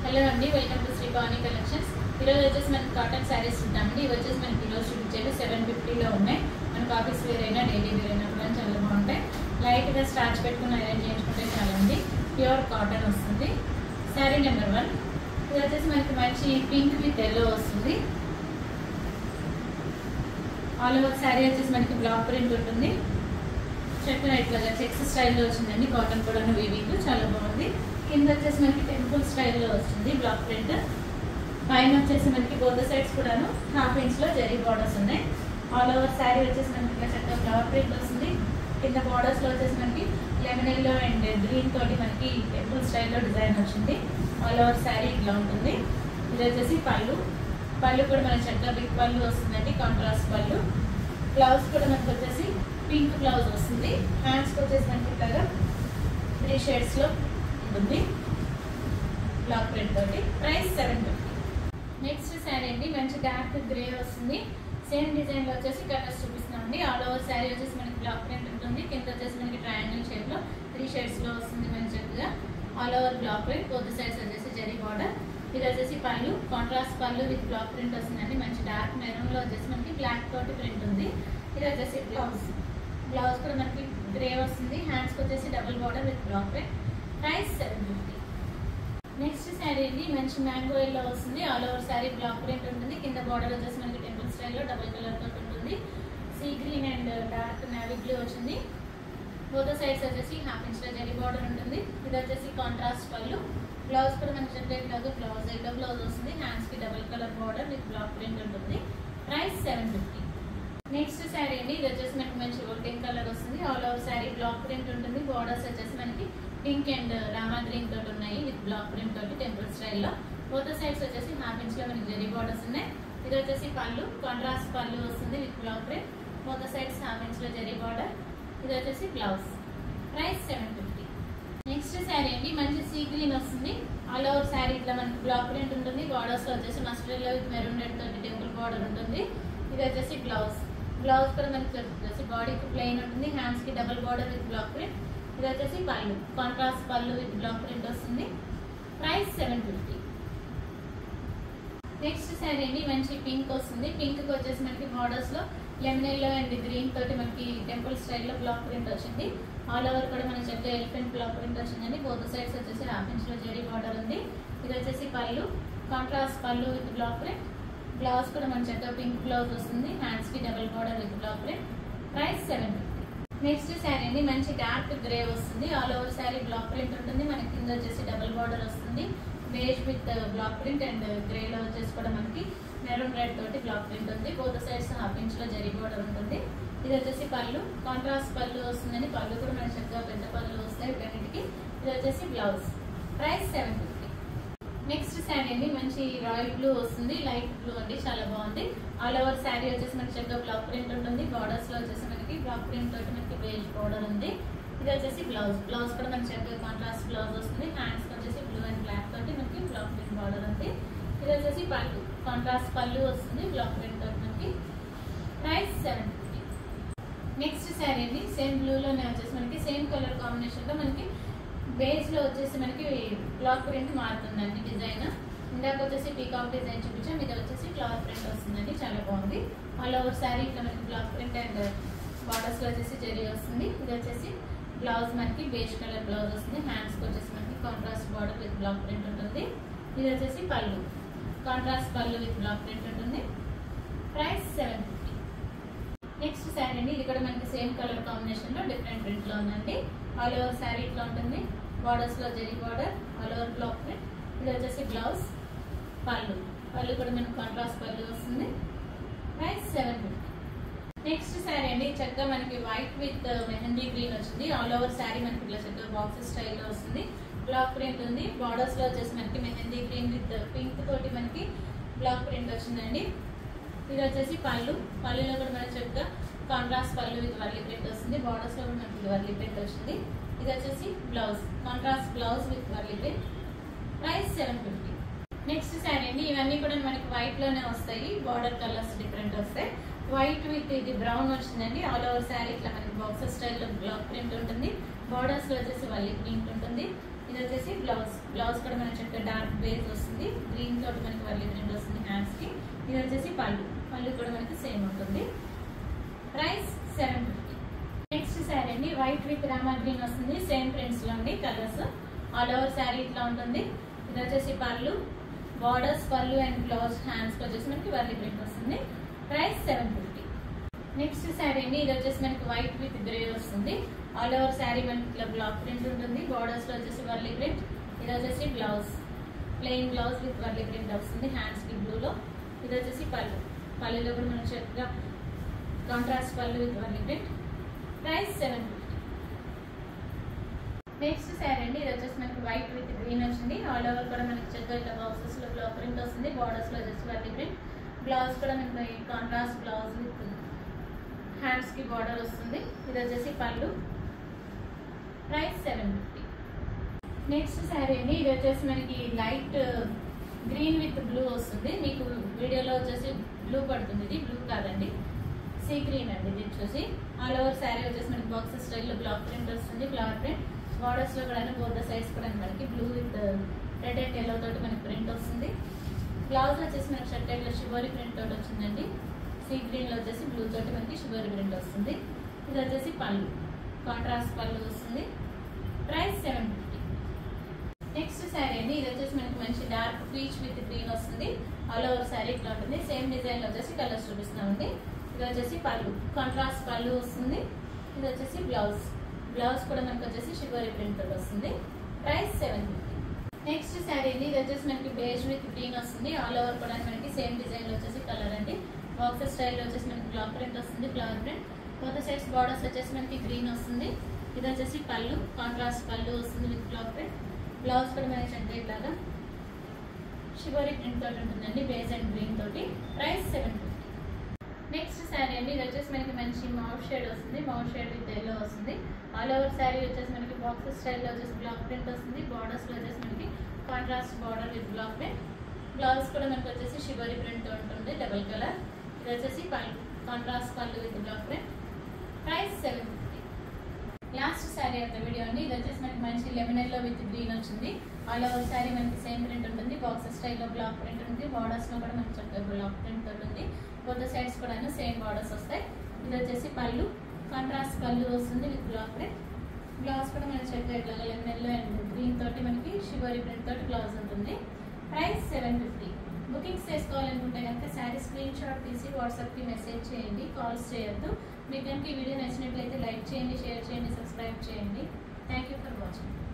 hello అండి welcome to Shri Bhavani Collections ఈరోజు వచ్చేసి మనకి కాటన్ శారీస్ ఉంటామండి ఇవి వచ్చేసి మనకి కిలోస్ చూపించేవి సెవెన్ ఫిఫ్టీలో ఉన్నాయి మనకు ఆఫీస్ వేర్ అయినా డైలీ వేర్ అయినా కూడా చాలా బాగుంటాయి లైట్గా స్టార్చ్ పెట్టుకుని ఐరన్ చేయించుకుంటే చాలా అండి ప్యూర్ కాటన్ వస్తుంది శారీ నెంబర్ వన్ ఇది వచ్చేసి మనకి మంచి పింక్ విత్ ఎల్లో వస్తుంది ఆల్ ఓవర్ శారీ వచ్చేసి మనకి బ్లాక్ ప్రింట్ ఉంటుంది చెప్పిన ఇట్లాగా చెక్స్ స్టైల్లో వచ్చిందండి కాటన్ కూడా వీవింగ్ చాలా బాగుంది కింద వచ్చేసి మనకి టెంపుల్ స్టైల్లో వస్తుంది బ్లాక్ ప్రింట్ పైన వచ్చేసి మనకి బోత్ సైడ్స్ కూడాను హాఫ్ ఇంచ్ లో జరీ బార్డర్స్ ఉన్నాయి ఆల్ ఓవర్ శారీ వచ్చేసి మనకి ఇట్లా చక్కగా ఫ్లవర్ ప్రింట్ వస్తుంది కింద బార్డర్స్ లో వచ్చేసి మనకి లెమన్ ఎల్లో అండ్ గ్రీన్ తోటి మనకి టెంపుల్ స్టైల్లో డిజైన్ వచ్చింది ఆల్ ఓవర్ శారీ ఇట్లా ఉంటుంది ఇది వచ్చేసి పళ్ళు పళ్ళు కూడా మనకి చక్కగా బిగ్ పళ్ళు వస్తుందండి కాంట్రాస్ట్ పళ్ళు బ్లౌజ్ కూడా మనకి వచ్చేసి పింక్ బ్లౌజ్ వస్తుంది హ్యాండ్స్కి వచ్చేసి మనకి ఇట్లాగా త్రీ షేడ్స్లో ఉంటుంది బ్లాక్ ప్రింట్ తోటి price seven fifty next sari అండి మంచి డార్క్ గ్రే వస్తుంది సేమ్ డిజైన్లో వచ్చేసి కలర్స్ చూపిస్తున్నామండి ఆల్ ఓవర్ శారీ వచ్చేసి మనకి బ్లాక్ ప్రింట్ ఉంటుంది కింద వచ్చేసి మనకి ట్రయాంగిల్ షేప్లో త్రీ షేడ్స్లో వస్తుంది మంచి చక్కగా ఆల్ ఓవర్ బ్లాక్ ప్రింట్ కొద్ది సైడ్స్ వచ్చేసి జరీ బార్డర్ ఇది వచ్చేసి pallu contrast pallu with black print వస్తుందండి మంచి డార్క్ మెరూన్లో వచ్చేసి మనకి బ్లాక్ తోటి ప్రింట్ ఉంది ఇది వచ్చేసి బ్లౌజ్ బ్లౌజ్ కూడా మనకి గ్రే వస్తుంది హ్యాండ్స్కి వచ్చేసి double border with black print price seven fifty next sari అండి మంచి మ్యాంగో ఎల్లో వస్తుంది all over sari black print ఉంటుంది కింద బార్డర్ వచ్చేసి మనకి టెంపుల్ స్టైల్లో డబుల్ కలర్ తోటి ఉంటుంది sea green and dark navy blue వచ్చింది బోత్ సైడ్స్ వచ్చేసి హాఫ్ ఇంచ్ లో జరీ బార్డర్ ఉంటుంది ఇది వచ్చేసి కాంట్రాస్ట్ పళ్ళు బ్లౌజ్ కూడా మనకి సెపరేట్ లాగా బ్లౌజ్ ఎల్లో బ్లౌజ్ వస్తుంది హ్యాండ్స్ కి double colour border with black print ఉంటుంది price seven fifty next sari అండి ఇది వచ్చేసి మనకి మంచి పింక్ కలర్ వస్తుంది all over sari black print ఉంటుంది బార్డర్స్ వచ్చేసి మనకి పింక్ అండ్ రామా గ్రీన్ తోటి ఉన్నాయి విత్ బ్లాక్ ప్రింట్ తోటి టెంపుల్ స్టైల్లో బోత్ సైడ్స్ వచ్చేసి హాఫ్ ఇంచ్ లో మనకి జరీ బార్డర్స్ ఉన్నాయి ఇది వచ్చేసి పళ్ళు కాంట్రాస్ట్ పళ్ళు వస్తుంది with black print both sides half inch లో జరీ బార్డర్ ఇది వచ్చేసి blouse price seven fifty next sari అండి మంచి సీ గ్రీన్ వస్తుంది ఆల్ ఓవర్ శారీ ఇట్లా మనకి బ్లాక్ ప్రింట్ ఉంటుంది బార్డర్స్ లో వచ్చేసి మస్టర్డ్ లో విత్ మెరూన్ రెడ్ తోటి టెంపుల్ బార్డర్ ఉంటుంది ఇది వచ్చేసి బ్లౌజ్ బ్లౌజ్ కూడా మనకి వచ్చేసి బాడీకి ప్లెయిన్ ఉంటుంది హ్యాండ్స్ కి double border with black print ఇది వచ్చేసి pallu contrast pallu with black print వస్తుంది price seven fifty next sari అండి మంచి పింక్ వస్తుంది పింక్ కి వచ్చేసి మనకి బార్డర్స్ లో లెమన్ ఎల్లో అండ్ గ్రీన్ తోటి మనకి టెంపుల్ స్టైల్లో బ్లాక్ ప్రింట్ వచ్చింది ఆల్ ఓవర్ కూడా మన చెట్టు ఎలిఫెంట్ బ్లాక్ ప్రింట్ వచ్చిందండి బోత్ సైడ్స్ వచ్చేసి హాఫ్ ఇంచ్ లో జరీ బార్డర్ ఉంది ఇది వచ్చేసి pallu contrast pallu with black print blouse కూడా మన చెట్టు పింక్ బ్లౌజ్ వస్తుంది హ్యాండ్స్ కి double border with black print price seven fifty next sari అండి మంచి డార్క్ గ్రే వస్తుంది all over sari black print ఉంటుంది మనకి కింద వచ్చేసి డబుల్ బార్డర్ వస్తుంది beige with black print and గ్రేలో వచ్చేసి కూడా మనకి మెరూన్ రెడ్ తోటి బ్లాక్ ప్రింట్ ఉంది బోత్ సైడ్స్ హాఫ్ ఇంచ్ లో జరీ బార్డర్ ఉంటుంది ఇది వచ్చేసి పళ్ళు కాంట్రాస్ట్ పళ్ళు వస్తుందండి పళ్ళు కూడా మనకి చక్కగా పెద్ద పళ్ళు వస్తాయి వీటన్నిటికి ఇది వచ్చేసి blouse price seven fifty next sari అండి మంచి రాయల్ బ్లూ వస్తుంది లైట్ బ్లూ అండి చాలా బాగుంది ఆల్ ఓవర్ శారీ వచ్చేసి మనకి చక్కగా బ్లాక్ ప్రింట్ ఉంటుంది బార్డర్స్ లో వచ్చేసి మనకి బ్లాక్ ప్రింట్ తోటి మనకి బేజ్ బార్డర్ ఉంది ఇది వచ్చేసి బ్లౌజ్ బ్లౌజ్ కూడా మనకి చక్కగా కాంట్రాస్ట్ బ్లౌజ్ వస్తుంది హ్యాండ్స్ వచ్చేసి బ్లూ అండ్ బ్లాక్ తోటి మనకి బ్లాక్ ప్రింట్ బార్డర్ ఉంది ఇది వచ్చేసి పళ్ళు కాంట్రాస్ట్ పళ్ళు వస్తుంది బ్లాక్ ప్రింట్ తోటి మనకి price seven fifty next sari అండి సేమ్ బ్లూలోనే వచ్చేసి మనకి సేమ్ కలర్ కాంబినేషన్ లో మనకి బేస్ లో వచ్చేసి మనకి బ్లాక్ ప్రింట్ మారుతుందండి డిజైన్ ఇందాక వచ్చేసి పీకాక్ డిజైన్ చూపించాం ఇది వచ్చేసి ఫ్లవర్ ప్రింట్ వస్తుందండి చాలా బాగుంది ఆల్ ఓవర్ శారీ ఇట్లా మనకి బ్లాక్ ప్రింట్ అండ్ బార్డర్స్ లో వచ్చేసి జరీ వస్తుంది ఇది వచ్చేసి బ్లౌజ్ మనకి బేజ్ కలర్ బ్లౌజ్ వస్తుంది హ్యాండ్స్ కి వచ్చేసి మనకి contrast border with black print ఉంటుంది ఇది వచ్చేసి pallu contrast pallu with black print ఉంటుంది price seven fifty next sari అండి ఇది కూడా మనకి సేమ్ కలర్ కాంబినేషన్ లో డిఫరెంట్ ప్రింట్ లో ఉందండి ఆల్ ఓవర్ శారీ ఇట్లా ఉంటుంది బార్డర్స్ లో zari border all over black print ఇది వచ్చేసి బ్లౌజ్ పళ్ళు పళ్ళు కూడా మనకి కాంట్రాస్ట్ పళ్ళు వస్తుంది price seven fifty next sari అండి చక్కగా మనకి వైట్ విత్ మెహందీ గ్రీన్ వచ్చింది ఆల్ ఓవర్ శారీ మనకి ఇట్లా చక్కగా బాక్సెస్ స్టైల్లో వస్తుంది బ్లాక్ ప్రింట్ ఉంది బార్డర్స్ లో వచ్చేసి మనకి మెహందీ గ్రీన్ విత్ పింక్ తోటి మనకి బ్లాక్ ప్రింట్ వచ్చిందండి ఇది వచ్చేసి పళ్ళు పళ్ళులో కూడా మనకి చక్కగా contrast pallu with Warli print వస్తుంది బార్డర్స్ లో కూడా మనకి వర్లీ ప్రింట్ వచ్చింది ఇది వచ్చేసి blouse contrast blouse with Warli print price seven fifty next sari అండి ఇవన్నీ కూడా మనకి వైట్ లోనే వస్తాయి బార్డర్ కలర్స్ డిఫరెంట్ వస్తాయి వైట్ విత్ ఇది బ్రౌన్ వచ్చిందండి ఆల్ ఓవర్ శారీ ఇట్లా మనకి బాక్సెస్ స్టైల్లో బ్లాక్ ప్రింట్ ఉంటుంది బార్డర్స్ లో వచ్చేసి వల్లి ప్రింట్ ఉంటుంది ఇది వచ్చేసి బ్లౌజ్ బ్లౌజ్ కూడా మనకి చక్కగా డార్క్ బేస్ వస్తుంది గ్రీన్ తోటి మనకి వర్లీ ప్రింట్ వస్తుంది హ్యాండ్స్ కి ఇది వచ్చేసి పళ్ళు పళ్ళు కూడా మనకి సేమ్ ఉంటుంది price seven fifty next sari అండి వైట్ విత్ రామా గ్రీన్ వస్తుంది సేమ్ ప్రింట్స్ లో అండి కలర్స్ ఆల్ ఓవర్ శారీ ఇట్లా ఉంటుంది ఇది వచ్చేసి పళ్ళు బార్డర్స్ పళ్ళు అండ్ బ్లౌజ్ హ్యాండ్స్ వచ్చేసి మనకి వర్లీ ప్రింట్ వస్తుంది price seven fifty next sari అండి ఇది వచ్చేసి మనకి వైట్ విత్ గ్రే వస్తుంది ఆల్ ఓవర్ శారీ మనకి ఇట్లా బ్లాక్ ప్రింట్ ఉంటుంది బార్డర్స్ లో వచ్చేసి వర్లీ ప్రింట్ ఇది వచ్చేసి blouse plain blouse with Warli print వస్తుంది హ్యాండ్స్ కి బ్లూలో ఇది వచ్చేసి పళ్ళు పళ్ళులో కూడా మనం చక్కగా contrast pallu with Warli print price seven fifty next sari అండి ఇది వచ్చేసి మనకి వైట్ విత్ గ్రీన్ వచ్చింది ఆల్ ఓవర్ కూడా మనకి చక్కగా ఇట్లా బాక్సెస్ లో బ్లాక్ ప్రింట్ వస్తుంది బార్డర్స్ లో వచ్చేసి వర్లీ ప్రింట్ బ్లౌజ్ కూడా మనకి కాంట్రాస్ట్ బ్లౌజ్ విత్ హ్యాండ్స్ కి బార్డర్ వస్తుంది ఇది వచ్చేసి pallu price seven fifty next sari అండి ఇది వచ్చేసి మనకి లైట్ గ్రీన్ విత్ బ్లూ వస్తుంది మీకు వీడియోలో వచ్చేసి బ్లూ పడుతుంది ఇది బ్లూ కాదండి సీ గ్రీన్ అండి ఇది వచ్చేసి ఆల్ ఓవర్ శారీ వచ్చేసి మనకి బాక్సెస్ స్టైల్లో బ్లాక్ ప్రింట్ వస్తుంది ఫ్లవర్ ప్రింట్ బార్డర్స్ లో కూడా బోర్డర్ సైడ్స్ కూడా మనకి blue with red and yellow తోటి మనకి ప్రింట్ వస్తుంది బ్లౌజ్ వచ్చేసి మనకి షర్ట్ లో షిబోరి ప్రింట్ తోటి వచ్చిందండి సీ గ్రీన్ లో వచ్చేసి బ్లూ తోటి మనకి షిబోరి ప్రింట్ వస్తుంది ఇది వచ్చేసి పళ్ళు కాంట్రాస్ట్ పళ్ళు వస్తుంది price seven fifty next sari అండి ఇది వచ్చేసి మనకి మంచి డార్క్ పీచ్ విత్ గ్రీన్ వస్తుంది ఆల్ ఓవర్ శారీ ఇట్లా ఉంటుంది సేమ్ డిజైన్ లో వచ్చేసి కలర్స్ చూపిస్తున్నామండి ఇది వచ్చేసి పళ్ళు కాంట్రాస్ట్ పళ్ళు వస్తుంది ఇది వచ్చేసి బ్లౌజ్ బ్లౌజ్ కూడా మనకి వచ్చేసి షిబోరి ప్రింట్ వస్తుంది price seven fifty next sari అండి ఇది వచ్చేసి మనకి బేజ్ విత్ గ్రీన్ వస్తుంది ఆల్ ఓవర్ కూడా మనకి సేమ్ డిజైన్ లో వచ్చేసి కలర్ అండి బాక్సెస్ స్టైల్ వచ్చేసి మనకి బ్లాక్ ప్రింట్ వస్తుంది ఫ్లవర్ ప్రింట్ కొత్త సైడ్స్ బార్డర్స్ వచ్చేసి మనకి గ్రీన్ వస్తుంది ఇది వచ్చేసి పళ్ళు కాంట్రాస్ట్ పళ్ళు వస్తుంది విత్ బ్లాక్ ప్రింట్ బ్లౌజ్ కూడా మనకి చక్కగా ఇట్లాగా షిబోరి ప్రింట్ తోటి ఉంటుందండి బేజ్ అండ్ గ్రీన్ తోటి price seven fifty next sari అండి ఇది వచ్చేసి మనకి మంచి మౌట్ షేడ్ వస్తుంది మౌట్ షేడ్ విత్ ఎల్లో వస్తుంది ఆల్ ఓవర్ శారీ వచ్చేసి మనకి బాక్సెస్ స్టైల్లో వచ్చేసి బ్లాక్ ప్రింట్ వస్తుంది బార్డర్స్ లో వచ్చేసి మనకి contrast border with black print blouse కూడా మనకి వచ్చేసి షిబోరి ప్రింట్ ఉంటుంది డబల్ కలర్ ఇది వచ్చేసి pallu contrast pallu with black print price seven fifty last sari యొక్క వీడియో అండి ఇది వచ్చేసి మనకి మంచి లెమన్ ఎల్లో విత్ గ్రీన్ వచ్చింది ఆల్ ఓవర్ శారీ మనకి సేమ్ ప్రింట్ ఉంటుంది బాక్సెస్ స్టైల్లో బ్లాక్ ప్రింట్ ఉంది బార్డర్స్ లో కూడా మనకి చక్కగా బ్లాక్ ప్రింట్ ఉంటుంది కొత్త సైడ్స్ కూడా సేమ్ బార్డర్స్ వస్తాయి ఇది వచ్చేసి పళ్ళు కాంట్రాస్ట్ పళ్ళు వస్తుంది విత్ బ్లాక్ ప్రింట్ బ్లౌజ్ కూడా మనకి చక్కగా ఇట్లా లెమన్ ఎల్లో అండ్ గ్రీన్ తోటి మనకి షివరీ ప్రింట్ తోటి బ్లౌజ్ ఉంటుంది ప్రైస్ సెవెన్ ఫిఫ్టీ బుకింగ్స్ చేసుకోవాలనుకుంటే కనుక శారీ స్క్రీన్ షాట్ తీసి వాట్సాప్కి మెసేజ్ చేయండి కాల్స్ చేయొద్దు మీకు కనుక ఈ వీడియో నచ్చినట్లయితే లైక్ చేయండి షేర్ చేయండి సబ్స్క్రైబ్ చేయండి థ్యాంక్ యూ ఫర్ వాచింగ్